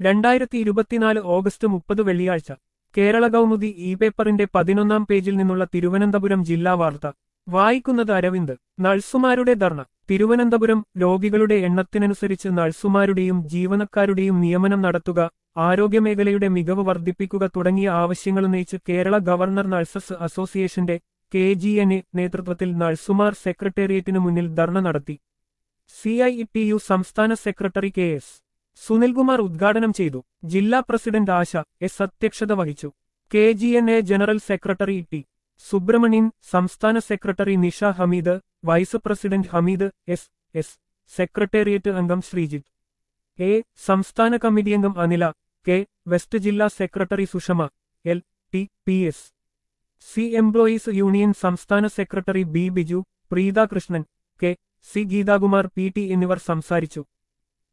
രണ്ടായിരത്തി ഇരുപത്തിനാല് ഓഗസ്റ്റ് മുപ്പത് വെള്ളിയാഴ്ച കേരള കൗമുദി ഇ പേപ്പറിന്റെ പതിനൊന്നാം പേജിൽ നിന്നുള്ള തിരുവനന്തപുരം ജില്ലാ വാർത്ത വായിക്കുന്നത് അരവിന്ദ് നഴ്സുമാരുടെ ധർണ തിരുവനന്തപുരം രോഗികളുടെ എണ്ണത്തിനനുസരിച്ച് നഴ്സുമാരുടെയും ജീവനക്കാരുടെയും നിയമനം നടത്തുക ആരോഗ്യമേഖലയുടെ മികവ് വർദ്ധിപ്പിക്കുക തുടങ്ങിയ ആവശ്യങ്ങളുന്നയിച്ച് കേരള ഗവർണർ നഴ്സസ് അസോസിയേഷന്റെ കെ ജി എൻ എ നേതൃത്വത്തിൽ നഴ്സുമാർ സെക്രട്ടേറിയറ്റിനു മുന്നിൽ ധർണ നടത്തി സി ഐ ടി യു സംസ്ഥാന സെക്രട്ടറി കെ എസ് സുനിൽകുമാർ ഉദ്ഘാടനം ചെയ്തു ജില്ലാ പ്രസിഡന്റ് ആശ എസ് അധ്യക്ഷത വഹിച്ചു K G N A general secretary T Subramanian സംസ്ഥാന secretary Nisha Hameed vice president Hameed S S secretariat അംഗം ശ്രീജിത്ത് എ സംസ്ഥാന കമ്മിറ്റി അംഗം അനില കെ വെസ്റ്റ് ജില്ലാ secretary Sushama L T P S C employees union സംസ്ഥാന secretary B Biju Preetha Krishnan K C Geethakumar P T എന്നിവർ സംസാരിച്ചു